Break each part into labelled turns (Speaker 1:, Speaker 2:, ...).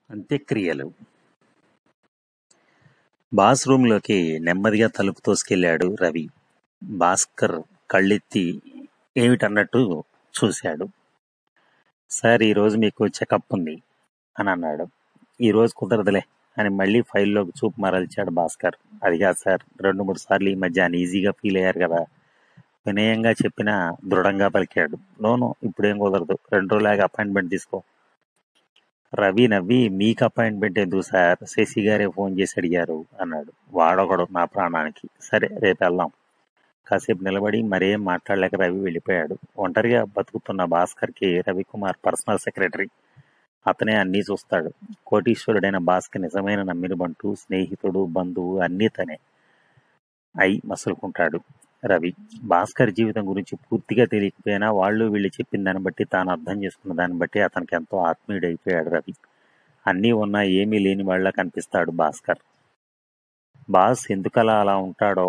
Speaker 1: అంత్యక్రియలు బాస్ రూంలోకి నెమ్మదిగా తలుపు తోసుకెళ్ళాడు రవి భాస్కర్ కళ్ళెత్తి ఏమిటన్నట్టు చూశాడు సార్ ఈరోజు మీకు చెకప్ ఉంది అని అన్నాడు ఈరోజు కుదరదులే అని మళ్ళీ ఫైల్లోకి చూపు మరల్చాడు భాస్కర్ అది కాదు సార్ రెండు మూడు సార్లు ఈ మధ్య ఈజీగా ఫీల్ అయ్యారు కదా వినయంగా చెప్పినా దృఢంగా పలికాడు నోను ఇప్పుడేం కుదరదు రెండు రోజులాగా అపాయింట్మెంట్ తీసుకో రవి నవ్వి మీకు అపాయింట్మెంట్ ఎందుకు సార్ శశి గారే ఫోన్ చేసి అడిగారు అన్నాడు వాడొకడు నా ప్రాణానికి సరే రేపు వెళ్దాం కాసేపు నిలబడి మరేం మాట్లాడలేక రవి వెళ్ళిపోయాడు ఒంటరిగా బతుకుతున్న భాస్కర్కి రవికుమార్ పర్సనల్ సెక్రటరీ అతనే అన్నీ చూస్తాడు కోటీశ్వరుడైన భాస్కర్ నిజమైన నమ్మిన బంటూ స్నేహితుడు బంధువు అన్నీ తనే అయి మసులుకుంటాడు రవి భాస్కర్ జీవితం గురించి పూర్తిగా తెలియకపోయినా వాళ్ళు వీళ్ళు చెప్పిన దాన్ని బట్టి తాను అర్థం చేసుకున్న దాన్ని బట్టి అతనికి ఎంతో ఆత్మీయుడైపోయాడు రవి అన్నీ ఉన్నా ఏమీ లేని వాళ్ళ కనిపిస్తాడు భాస్కర్ బాస్ ఎందుకలా అలా ఉంటాడో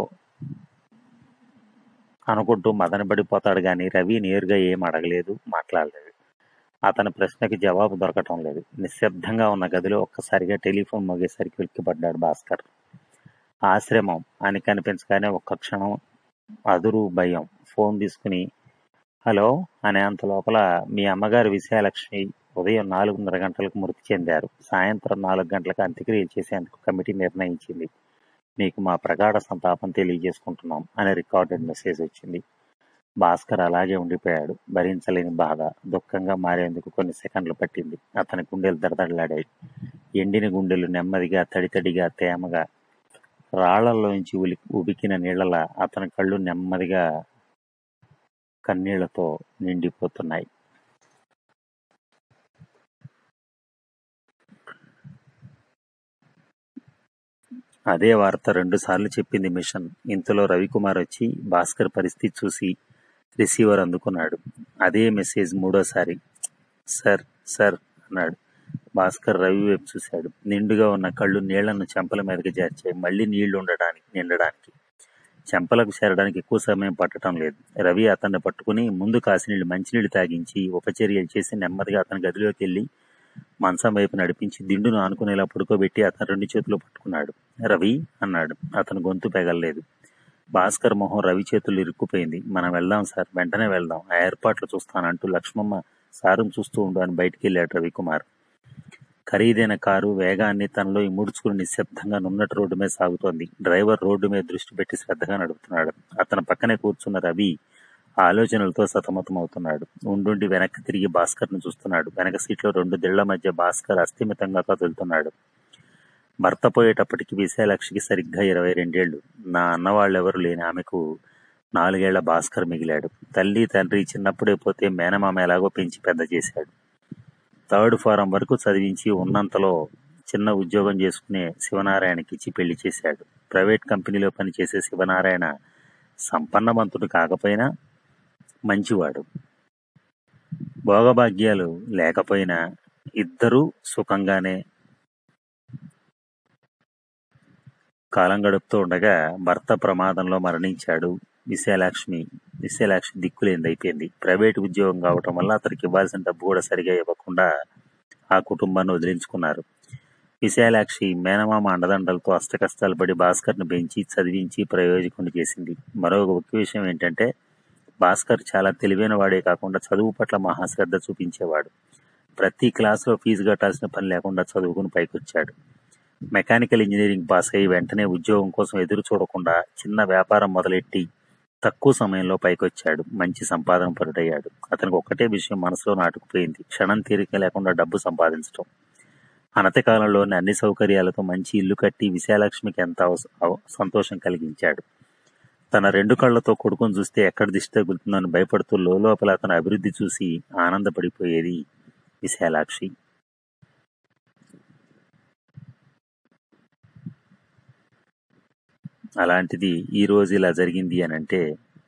Speaker 1: అనుకుంటూ మదనపడిపోతాడు కానీ రవి నేరుగా ఏం అడగలేదు మాట్లాడలేదు అతని ప్రశ్నకి జవాబు దొరకటం లేదు నిశ్శబ్దంగా ఉన్న గదిలో ఒక్కసారిగా టెలిఫోన్ మోగేసరికి వెలికిపడ్డాడు భాస్కర్ ఆశ్రమం అని కనిపించగానే ఒక్క క్షణం అదురు భయం ఫోన్ తీసుకుని హలో అనే అంత లోపల మీ అమ్మగారు విశాలక్ష్మి ఉదయం నాలుగున్నర గంటలకు మృతి చెందారు సాయంత్రం నాలుగు గంటలకు అంత్యక్రియ చేసేందుకు కమిటీ నిర్ణయించింది మీకు మా ప్రగాఢ సంతాపం తెలియజేసుకుంటున్నాం అనే రికార్డెడ్ మెసేజ్ వచ్చింది భాస్కర్ అలాగే ఉండిపోయాడు భరించలేని బాధ దుఃఖంగా మారేందుకు కొన్ని సెకండ్లు పట్టింది అతని గుండెలు దడదడలాడాయి ఎండిన గుండెలు నెమ్మదిగా తడితడిగా తేమగా రాళ్లలోంచి ఉలి ఉబికిన నీళ్ళలా అతని కళ్ళు నెమ్మదిగా కన్నీళ్లతో నిండిపోతున్నాయి అదే వార్త రెండుసార్లు చెప్పింది మిషన్ ఇంతలో రవికుమార్ వచ్చి భాస్కర్ పరిస్థితి చూసి రిసీవర్ అందుకున్నాడు అదే మెసేజ్ మూడోసారి సార్ సార్ అన్నాడు భాస్కర్ రవి వైపు చూశాడు నిండుగా ఉన్న కళ్ళు నీళ్లను చెంపల మీదకి చేర్చాయి మళ్ళీ నీళ్లు ఉండడానికి నిండడానికి చెంపలకు చేరడానికి ఎక్కువ సమయం పట్టడం లేదు రవి అతన్ని పట్టుకుని ముందు కాసినీళ్ళు మంచినీళ్ళు తాగించి ఉపచర్యలు చేసి నెమ్మదిగా అతని గదిలోకి వెళ్ళి మంచం వైపు నడిపించి దిండును ఆనుకునేలా పడుకోబెట్టి అతను రెండు చేతులు పట్టుకున్నాడు రవి అన్నాడు అతను గొంతు పెగలలేదు భాస్కర్ మొహం రవి చేతులు ఇరుక్కుపోయింది మనం వెళ్దాం సార్ వెంటనే వెళ్దాం ఆ ఏర్పాట్లు చూస్తానంటూ లక్ష్మమ్మ సారును చూస్తూ ఉండు అని బయటికి వెళ్ళాడు రవికుమార్ ఖరీదైన కారు వేగాన్ని తనలో ఇముడ్చుకుని నిశ్శబ్దంగా నున్నటి రోడ్డు మీద సాగుతోంది డ్రైవర్ రోడ్డు మీద దృష్టి పెట్టి శ్రద్ధగా నడుపుతున్నాడు అతని పక్కనే కూర్చున్న రవి ఆలోచనలతో సతమతమవుతున్నాడు ఉండుండి వెనక్కి తిరిగి భాస్కర్ను చూస్తున్నాడు వెనక సీట్లో రెండు దిళ్ల మధ్య భాస్కర్ అస్థిమితంగా కదులుతున్నాడు భర్త పోయేటప్పటికి విశాలాక్షికి సరిగ్గా ఇరవై రెండేళ్లు నా అన్నవాళ్ళెవరు లేని ఆమెకు నాలుగేళ్ల భాస్కర్ మిగిలాడు తల్లి తండ్రి చిన్నప్పుడే పోతే మేనమామ ఎలాగో పెంచి పెద్ద చేశాడు థర్డ్ ఫారం వరకు చదివించి ఉన్నంతలో చిన్న ఉద్యోగం చేసుకునే శివనారాయణకి ఇచ్చి పెళ్లి చేశాడు ప్రైవేట్ కంపెనీలో పనిచేసే శివనారాయణ సంపన్నవంతుడు కాకపోయినా మంచివాడు భోగభాగ్యాలు లేకపోయినా ఇద్దరూ సుఖంగానే కాలం గడుపుతూ ఉండగా భర్త ప్రమాదంలో మరణించాడు విశాలాక్ష్మి విశాలాక్షి దిక్కులేందైపోయింది ప్రైవేట్ ఉద్యోగం కావటం వల్ల అతనికి ఇవ్వాల్సిన డబ్బు కూడా సరిగా ఇవ్వకుండా ఆ కుటుంబాన్ని వదిలించుకున్నారు విశాలాక్షి మేనమామ అండదండలతో అష్టకష్టాలు పడి భాస్కర్ను పెంచి చదివించి ప్రయోజకుని చేసింది మరో ఒక విషయం ఏంటంటే భాస్కర్ చాలా తెలివైన వాడే కాకుండా చదువు పట్ల మహాశ్రద్ధ చూపించేవాడు ప్రతి క్లాసులో ఫీజు కట్టాల్సిన పని లేకుండా చదువుకుని పైకొచ్చాడు మెకానికల్ ఇంజనీరింగ్ పాస్ అయ్యి వెంటనే ఉద్యోగం కోసం ఎదురు చూడకుండా చిన్న వ్యాపారం మొదలెట్టి తక్కువ సమయంలో పైకొచ్చాడు మంచి సంపాదన పరుడయ్యాడు అతనికి ఒక్కటే విషయం మనసులో నాటుకుపోయింది క్షణం తీరిక లేకుండా డబ్బు సంపాదించడం అనతి కాలంలోనే అన్ని సౌకర్యాలతో మంచి ఇల్లు కట్టి విశాలక్ష్మికి ఎంత అవస- అవ- సంతోషం కలిగించాడు తన రెండు కళ్ళతో కొడుకును చూస్తే ఎక్కడ దిష్టి తగులుతుందని భయపడుతూ లోపల అతని అభివృద్ధి చూసి ఆనందపడిపోయేది విశాలాక్షి అలాంటిది ఈ రోజు ఇలా జరిగింది అని అంటే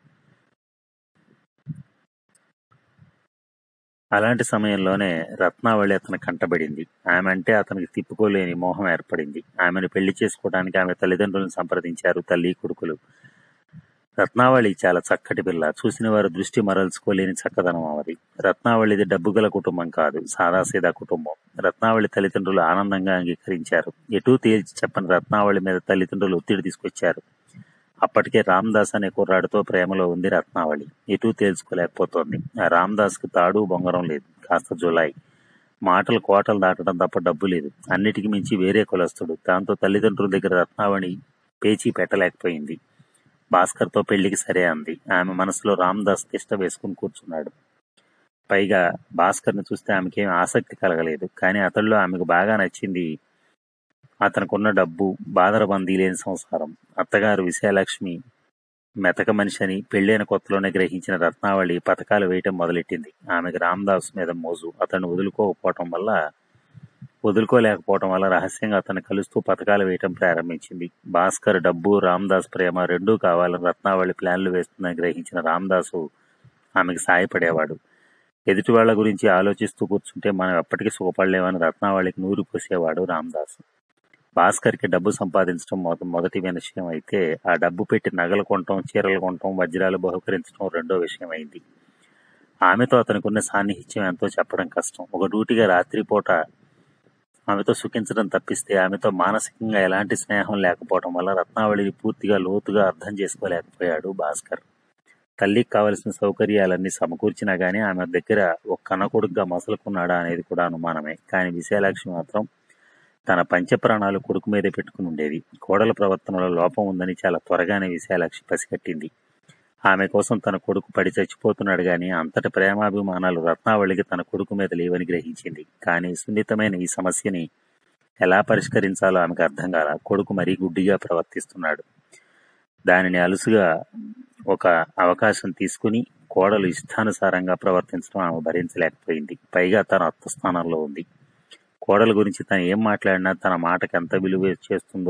Speaker 1: అలాంటి సమయంలోనే రత్నావళి అతని కంటబడింది ఆమె అంటే అతనికి తిప్పుకోలేని మోహం ఏర్పడింది ఆమెను పెళ్లి చేసుకోవడానికి ఆమె తల్లిదండ్రులను సంప్రదించారు తల్లి కొడుకులు రత్నావళి చాలా చక్కటి పిల్ల చూసిన వారు దృష్టి మరల్చుకోలేని చక్కదనం ఆమెది రత్నావళిది డబ్బు గల కుటుంబం కాదు సాదాసీదా కుటుంబం రత్నావళి తల్లిదండ్రులు ఆనందంగా అంగీకరించారు ఎటూ తేల్చి చెప్పని రత్నావళి మీద తల్లిదండ్రులు ఒత్తిడి తీసుకొచ్చారు అప్పటికే రామ్దాస్ అనే కుర్రాడితో ప్రేమలో ఉంది రత్నావళి ఎటూ తేల్చుకోలేకపోతోంది ఆ రామ్దాస్కి తాడు బొంగరం లేదు కాస్త జులాయి మాటలు కోటలు దాటడం తప్ప డబ్బు లేదు అన్నిటికీ మించి వేరే కులస్తుడు దాంతో తల్లిదండ్రుల దగ్గర రత్నావళి పేచీ పెట్టలేకపోయింది భాస్కర్తో పెళ్లికి సరే అంది ఆమె మనసులో రామ్దాస్ తిష్ట వేసుకుని కూర్చున్నాడు పైగా భాస్కర్ని చూస్తే ఆమెకేం ఆసక్తి కలగలేదు కానీ అతడిలో ఆమెకు బాగా నచ్చింది అతనుకున్న డబ్బు బాదరబందీ లేని సంసారం అత్తగారు విశాలక్ష్మి మెతక మనిషి అని పెళ్ళైన కొత్తలోనే గ్రహించిన రత్నావళి పథకాలు వేయటం మొదలెట్టింది ఆమెకు రామ్దాస్ మీద మోజు అతన్ని వదులుకోకపోవటం వల్ల వదులుకోలేకపోవటం వల్ల రహస్యంగా అతన్ని కలుస్తూ పథకాలు వేయటం ప్రారంభించింది భాస్కర్ డబ్బు రామ్దాస్ ప్రేమ రెండూ కావాలని రత్నావళి ప్లాన్లు వేస్తుందని గ్రహించిన రామ్దాసు ఆమెకు సాయపడేవాడు ఎదుటి వాళ్ళ గురించి ఆలోచిస్తూ కూర్చుంటే మనం ఎప్పటికీ సుఖపడలేమని రత్నావళికి నూరు పోసేవాడు రామ్దాస్ భాస్కర్కి డబ్బు సంపాదించడం మొద మొదటి విషయం అయితే ఆ డబ్బు పెట్టి నగలు కొనటం చీరలు కొనటం వజ్రాలు బహుకరించడం రెండో విషయం అయింది ఆమెతో అతనికున్న సాన్నిహిత్యం ఎంతో చెప్పడం కష్టం ఒక డ్యూటీగా రాత్రిపూట ఆమెతో సుఖించడం తప్పిస్తే ఆమెతో మానసికంగా ఎలాంటి స్నేహం లేకపోవడం వల్ల రత్నావళిని పూర్తిగా లోతుగా అర్థం చేసుకోలేకపోయాడు భాస్కర్ తల్లికి కావలసిన సౌకర్యాలన్నీ సమకూర్చినా గానీ ఆమె దగ్గర ఒక కన్నకొడుకుగా మసలుకున్నాడా అనేది కూడా అనుమానమే కానీ విశాలాక్షి మాత్రం తన పంచప్రాణాలు కొడుకు మీదే పెట్టుకుని ఉండేది కోడల ప్రవర్తనలో లోపం ఉందని చాలా త్వరగానే విశాలాక్షి పసిగట్టింది ఆమె కోసం తన కొడుకు పడి చచ్చిపోతున్నాడు గాని అంతటి ప్రేమాభిమానాలు రత్నావళికి తన కొడుకు మీద లేవని గ్రహించింది కానీ సున్నితమైన ఈ సమస్యని ఎలా పరిష్కరించాలో ఆమెకు అర్థం కాల కొడుకు మరీ గుడ్డిగా ప్రవర్తిస్తున్నాడు దానిని అలుసుగా ఒక అవకాశం తీసుకుని కోడలు ఇష్టానుసారంగా ప్రవర్తించడం ఆమె భరించలేకపోయింది పైగా తన అత్త స్థానంలో ఉంది కోడల గురించి తను ఏం మాట్లాడినా తన మాటకి ఎంత విలువ చేస్తుందో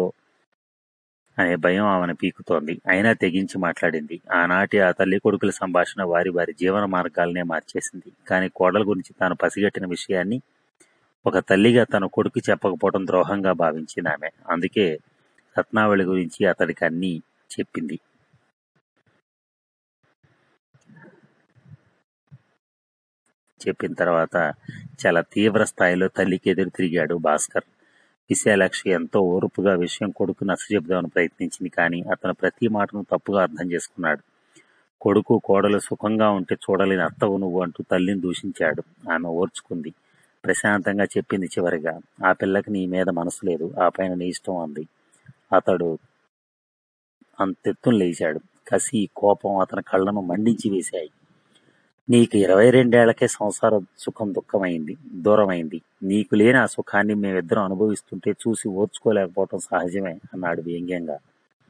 Speaker 1: అనే భయం ఆమెను పీకుతోంది అయినా తెగించి మాట్లాడింది ఆనాటి ఆ తల్లి కొడుకుల సంభాషణ వారి వారి జీవన మార్గాలనే మార్చేసింది కానీ కోడల గురించి తాను పసిగట్టిన విషయాన్ని ఒక తల్లిగా తన కొడుకు చెప్పకపోవడం ద్రోహంగా భావించింది ఆమె అందుకే రత్నావళి గురించి అతడికి అన్నీ చెప్పింది చెప్పిన తర్వాత చాలా తీవ్ర స్థాయిలో తల్లికి ఎదురు తిరిగాడు భాస్కర్ విశాలాక్షి ఎంతో ఓర్పుగా విషయం కొడుకు నచ్చజెబుదామని ప్రయత్నించింది కానీ అతను ప్రతి మాటను తప్పుగా అర్థం చేసుకున్నాడు కొడుకు కోడలు సుఖంగా ఉంటే చూడలేని అత్తవు నువ్వు అంటూ తల్లిని దూషించాడు ఆమె ఓర్చుకుంది ప్రశాంతంగా చెప్పింది చివరిగా ఆ పిల్లకి నీ మీద మనసు లేదు ఆ పైన నీ ఇష్టం అంది అతడు అంతెత్తున లేచాడు కసి కోపం అతని కళ్ళను మండించి వేశాయి నీకు ఇరవై రెండేళ్లకే సంసార సుఖం దుఃఖమైంది దూరమైంది నీకు లేని ఆ సుఖాన్ని మేమిద్దరం అనుభవిస్తుంటే చూసి ఓర్చుకోలేకపోవటం సహజమే అన్నాడు వ్యంగ్యంగా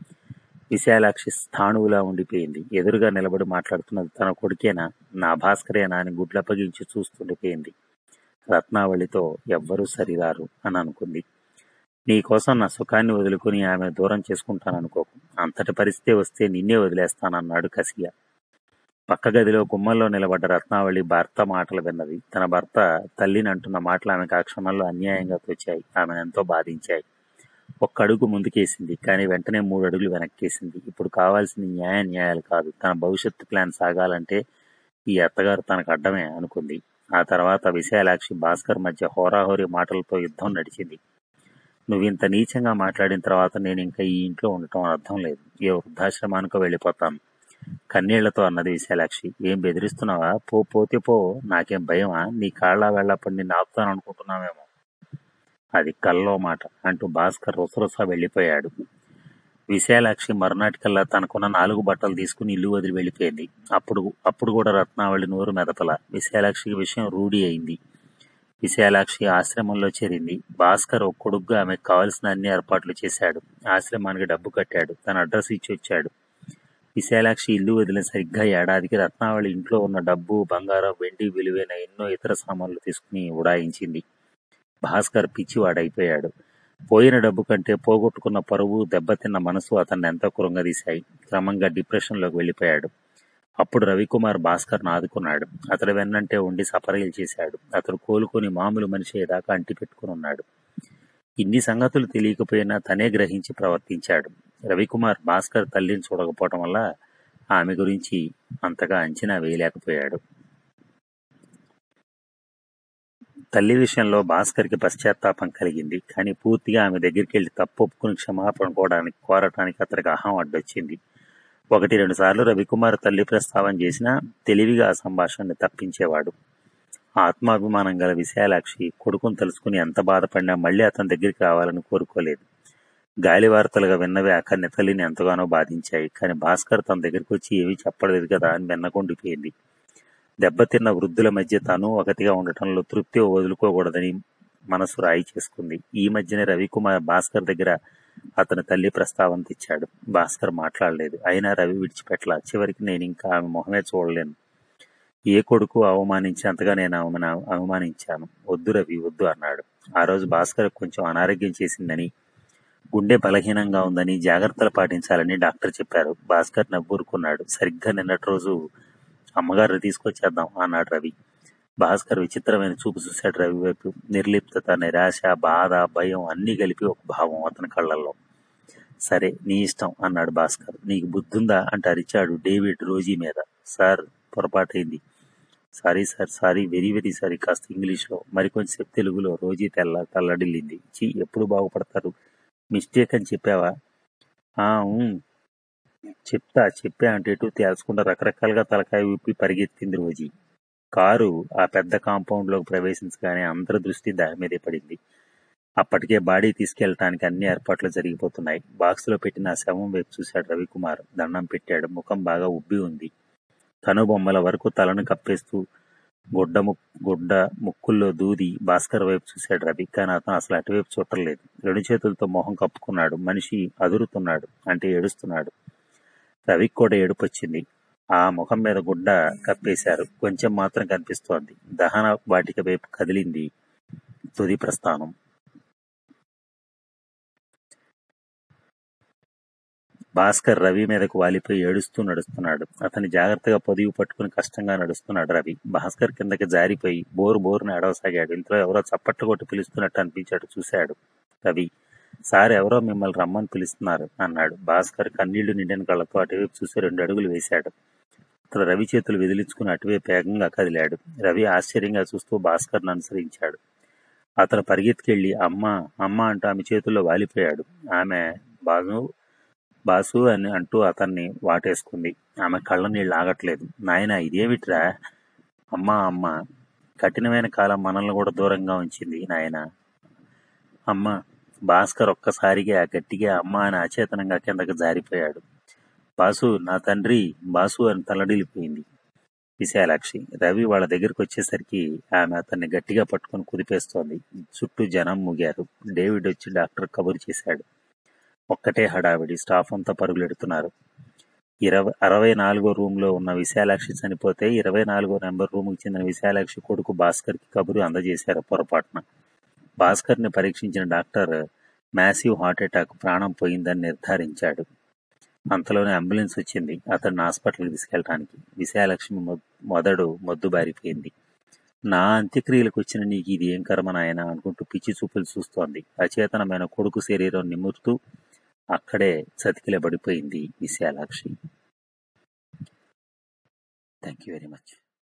Speaker 1: విశాలాక్షి స్థాణువులా ఉండిపోయింది ఎదురుగా నిలబడి మాట్లాడుతున్నది తన కొడుకేనా నా భాస్కరేనా అని గుడ్లప్పగించి చూస్తుండిపోయింది రత్నావళితో ఎవ్వరూ సరిరారు అని అనుకుంది నీకోసం నా సుఖాన్ని వదులుకుని ఆమె దూరం చేసుకుంటాననుకోకు అంతటి పరిస్థితి వస్తే నిన్నే వదిలేస్తానన్నాడు కసిగా పక్క గదిలో గుమ్మంలో నిలబడ్డ రత్నావళి భర్త మాటలు విన్నది తన భర్త తల్లిని అంటున్న మాటలు ఆమెకు ఆ క్షణంలో అన్యాయంగా తోచాయి ఆమెను ఎంతో బాధించాయి ఒక్క అడుగు ముందుకేసింది కానీ వెంటనే మూడు అడుగులు వెనక్కేసింది ఇప్పుడు కావాల్సింది న్యాయ న్యాయాలు కాదు తన భవిష్యత్తు ప్లాన్ సాగాలంటే ఈ అత్తగారు తనకు అడ్డమే అనుకుంది ఆ తర్వాత విశాలాక్షి భాస్కర్ మధ్య హోరాహోరీ మాటలతో యుద్ధం నడిచింది నువ్వు ఇంత నీచంగా మాట్లాడిన తర్వాత నేను ఇంకా ఈ ఇంట్లో ఉండటం అర్థం లేదు ఏ వృద్ధాశ్రమానికో వెళ్ళిపోతాను కన్నీళ్లతో అన్నది విశాలాక్షి ఏం బెదిరిస్తున్నావా పో పోతే పో నాకేం భయమా నీ కాళ్ళ వెళ్ళపడి నిన్ను ఆపుతాను అనుకుంటున్నావేమో అది కల్లో మాట అంటూ భాస్కర్ రుసరుస వెళ్ళిపోయాడు విశాలాక్షి మరునాటికల్లా తనకున్న నాలుగు బట్టలు తీసుకుని ఇల్లు వదిలి వెళ్ళిపోయింది అప్పుడు అప్పుడు కూడా రత్నావళి నోరు మెదపల విశాలాక్షికి విషయం రూఢి అయింది విశాలాక్షి ఆశ్రమంలో చేరింది భాస్కర్ ఒక కొడుగ్గా ఆమెకు కావలసిన అన్ని ఏర్పాట్లు చేశాడు ఆశ్రమానికి డబ్బు కట్టాడు తన అడ్రస్ ఇచ్చి వచ్చాడు విశాలాక్షి ఇల్లు వదిలిన సరిగ్గా ఏడాదికి రత్నావళి ఇంట్లో ఉన్న డబ్బు బంగారం వెండి విలువైన ఎన్నో ఇతర సామాన్లు తీసుకుని ఉడాయించింది భాస్కర్ పిచ్చివాడైపోయాడు పోయిన డబ్బు కంటే పోగొట్టుకున్న పరువు దెబ్బతిన్న మనసు అతన్ని ఎంతో కృంగదీశాయి క్రమంగా డిప్రెషన్లోకి వెళ్ళిపోయాడు అప్పుడు రవికుమార్ భాస్కర్ను ఆదుకున్నాడు అతడు వెన్నంటే ఉండి సపర్యలు చేశాడు అతడు కోలుకొని మామూలు మనిషి అయ్యేదాకా అంటి పెట్టుకుని ఉన్నాడు ఇన్ని సంగతులు తెలియకపోయినా తనే గ్రహించి ప్రవర్తించాడు రవికుమార్ భాస్కర్ తల్లిని చూడకపోవటం వల్ల ఆమె గురించి అంతగా అంచనా వేయలేకపోయాడు తల్లి విషయంలో భాస్కర్కి పశ్చాత్తాపం కలిగింది కానీ పూర్తిగా ఆమె దగ్గరికి వెళ్లి తప్పు ఒప్పుకుని క్షమాపణ కోవడానికి కోరటానికి అతనికి అహం అడ్డొచ్చింది ఒకటి రెండు సార్లు రవికుమార్ తల్లి ప్రస్తావన చేసినా తెలివిగా ఆ సంభాషణని తప్పించేవాడు ఆత్మాభిమానం గల విశాలాక్షి కొడుకును తెలుసుకుని ఎంత బాధపడినా మళ్ళీ అతని దగ్గరికి రావాలని కోరుకోలేదు గాలి వార్తలుగా విన్నవే ఆ కన్నె తల్లిని ఎంతగానో బాధించాయి కానీ భాస్కర్ తన దగ్గరికి వచ్చి ఏమీ చెప్పలేదు కదా అని వెన్నకొండిపోయింది దెబ్బతిన్న వృద్ధుల మధ్య తను ఒకటిగా ఉండటంలో తృప్తి వదులుకోకూడదని మనసు రాయి చేసుకుంది ఈ మధ్యనే రవికుమార్ భాస్కర్ దగ్గర అతని తల్లి ప్రస్తావన తెచ్చాడు భాస్కర్ మాట్లాడలేదు అయినా రవి విడిచిపెట్టలా చివరికి నేను ఇంకా ఆమె మొహమే చూడలేను ఏ కొడుకు అవమానించేంతగా నేను ఆమెను అవమానించాను వద్దు రవి వద్దు అన్నాడు ఆ రోజు భాస్కర్ కొంచెం అనారోగ్యం చేసిందని గుండె బలహీనంగా ఉందని జాగ్రత్తలు పాటించాలని డాక్టర్ చెప్పారు భాస్కర్ నవ్వూరుకున్నాడు సరిగ్గా నిన్నటి రోజు అమ్మగారిని తీసుకొచ్చేద్దాం అన్నాడు రవి భాస్కర్ విచిత్రమైన చూపు చూశాడు రవి వైపు నిర్లిప్తత నిరాశ బాధ భయం అన్నీ కలిపి ఒక భావం అతని కళ్ళల్లో సరే నీ ఇష్టం అన్నాడు భాస్కర్ నీకు బుద్ధుందా అంటే అరిచాడు డేవిడ్ రోజీ మీద సార్ పొరపాటైంది sorry sir sorry very very sorry కాస్త ఇంగ్లీష్లో మరికొంచెంసేపు తెలుగులో రోజీ తెల్ల తల్లడిల్లింది చీ ఎప్పుడు బాగుపడతారు మిస్టేక్ అని చెప్పావా "ఆ, ఊ, చెప్తా చెప్పా అంటే ఎటు తేల్చకుండా రకరకాలుగా తలకాయ ఊపి పరిగెత్తింది రోజీ కారు ఆ పెద్ద కాంపౌండ్ లోకి ప్రవేశించగానే అందరి దృష్టి దాని మీదే పడింది అప్పటికే బాడీ తీసుకెళ్ళటానికి అన్ని ఏర్పాట్లు జరిగిపోతున్నాయి బాక్స్ లో పెట్టిన ఆ శవం వైపు చూశాడు రవికుమార్ దండం పెట్టాడు ముఖం బాగా ఉబ్బి ఉంది కనుబొమ్మల వరకు తలను కప్పేస్తూ గుడ్డ ము గుడ్డ ముక్కుల్లో దూది భాస్కర్ వైపు చూశాడు రవి కానీ అతను అసలు అటువైపు చూడలేదు రెండు చేతులతో మొహం కప్పుకున్నాడు మనిషి అదురుతున్నాడు అంటే ఏడుస్తున్నాడు రవికి కూడా ఏడుపు వచ్చింది ఆ ముఖం మీద గుడ్డ కప్పేశారు కొంచెం మాత్రం కనిపిస్తోంది దహన వాటిక వైపు కదిలింది తుది ప్రస్థానం భాస్కర్ రవి మీదకు వాలిపోయి ఏడుస్తూ నడుస్తున్నాడు అతని జాగ్రత్తగా పొదివి పట్టుకుని కష్టంగా నడుస్తున్నాడు రవి భాస్కర్ కిందకి జారిపోయి బోరు బోరున ఏడవసాగాడు ఇంట్లో ఎవరో చప్పట్లు కొట్టి పిలుస్తున్నట్టు అనిపించాడు చూశాడు రవి సార్ ఎవరో మిమ్మల్ని రమ్మని పిలుస్తున్నారు అన్నాడు భాస్కర్ కన్నీళ్లు నిండిన కళ్ళతో అటువైపు చూసి రెండు అడుగులు వేశాడు అతను రవి చేతులు విదిలించుకుని అటువైపు వేగంగా కదిలాడు రవి ఆశ్చర్యంగా చూస్తూ భాస్కర్ను అనుసరించాడు అతను పరిగెత్తుకెళ్లి అమ్మ అమ్మ అంటూ ఆమె చేతుల్లో వాలిపోయాడు ఆమె బాసు బాసు అని అంటూ అతన్ని వాటేసుకుంది ఆమె కళ్ళ నీళ్ళు ఆగట్లేదు నాయన ఇదేమిట్రా అమ్మా అమ్మ కఠినమైన కాలం మనల్ని కూడా దూరంగా ఉంచింది నాయన అమ్మ భాస్కర్ ఒక్కసారిగా గట్టిగా అమ్మ అని అచేతనంగా కిందకు జారిపోయాడు బాసు నా తండ్రి బాసు అని తలడిల్లిపోయింది విశాలాక్షి రవి వాళ్ళ దగ్గరికి వచ్చేసరికి ఆమె అతన్ని గట్టిగా పట్టుకొని కుదిపేస్తోంది చుట్టూ జనం ముగారు డేవిడ్ వచ్చి డాక్టర్ కబురు చేశాడు ఒక్కటే హడావిడి స్టాఫ్ అంతా పరుగులెడుతున్నారు ఇరవై అరవై నాలుగో రూమ్ లో ఉన్న విశాలాక్షి చనిపోతే ఇరవై నాలుగో నెంబర్ రూమ్ కి చెందిన విశాలాక్షి కొడుకు భాస్కర్ కి కబురు అందజేశారు పొరపాటున భాస్కర్ ని పరీక్షించిన డాక్టర్ మ్యాసివ్ హార్ట్ అటాక్ ప్రాణం పోయిందని నిర్ధారించాడు అంతలోనే అంబులెన్స్ వచ్చింది అతన్ని హాస్పిటల్కి తీసుకెళ్ళడానికి విశాలక్ష్మి మొ- మొదడు మొద్దు బారిపోయింది నా అంత్యక్రియలకు వచ్చిన నీకు ఇది ఏం కర్మ నాయన అనుకుంటూ పిచ్చి చూపులు చూస్తోంది అచేతనమైన కొడుకు శరీరం నిమురుతూ అక్కడే చతికిలబడిపోయింది Visalakshi thank you very much